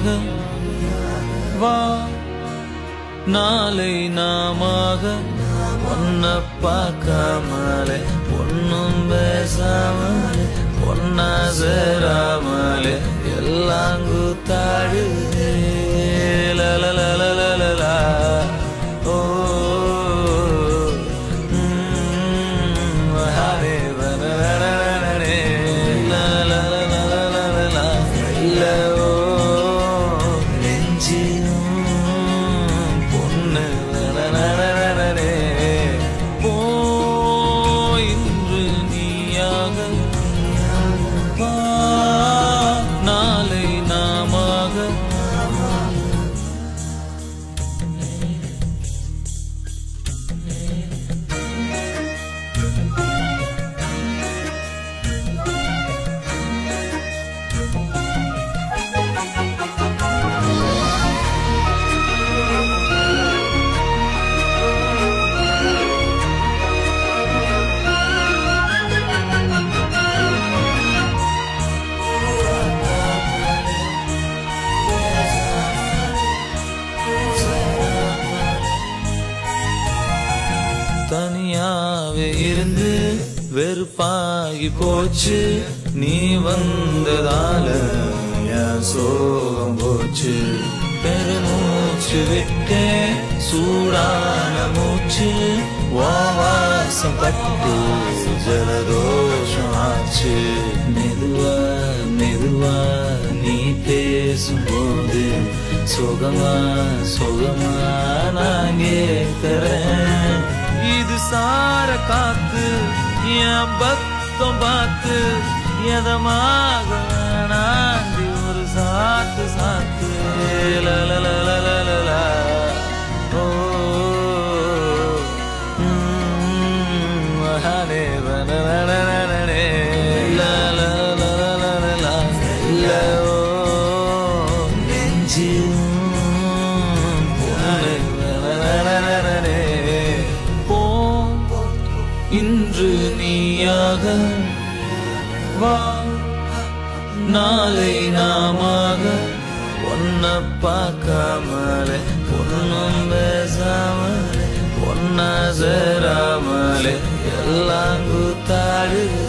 நீயாக வா நாளை நாமாக ஒன்ன பார்க்காமலே ஒன்னும் பேசாமலே ஒன்னா சேராமலே எல்லாம் கூத்தாடுதே லலலலலலலா. ஓ ம், ஹரே வனரரரரரே. லலலலலலலலா. இல்ல, ஓ, நெஞ்சிலும் பொண்ணு வனரரரரரே. போ, இன்று நீயாக வா, நாளை நாமாக தனியாவே இருந்து வெறுப்பாகி போச்சு நீ வந்ததால என் சோகம் போச்சு பெருமூச்சு விட்டே சூடான மூச்சு உன் வாசம் பட்டு ஜலதோஷம் ஆச்சு மெதுவா மெதுவா நீ பேசும்போது சுகமா சுகமா நான் கேட்கிறேன் இது சார காத்து என் பக்தம் பார்த்து எதமாக நாண்டி ஒரு சாத்து சாத்து லலலலலலலா. ஓ ம், மகானே வனனனனனனே. லலலலலலலா. இல்ல, ஓ, நெஞ்சிலும் பொண்ணு வனனனனனனே. போ இன்று நீயாக வா நாளை நாமாக ஒன்ன பார்க்காமலே ஒன்னும் பேசாமலே ஒன்னா சேராமலே எல்லாம் கூத்தாடுது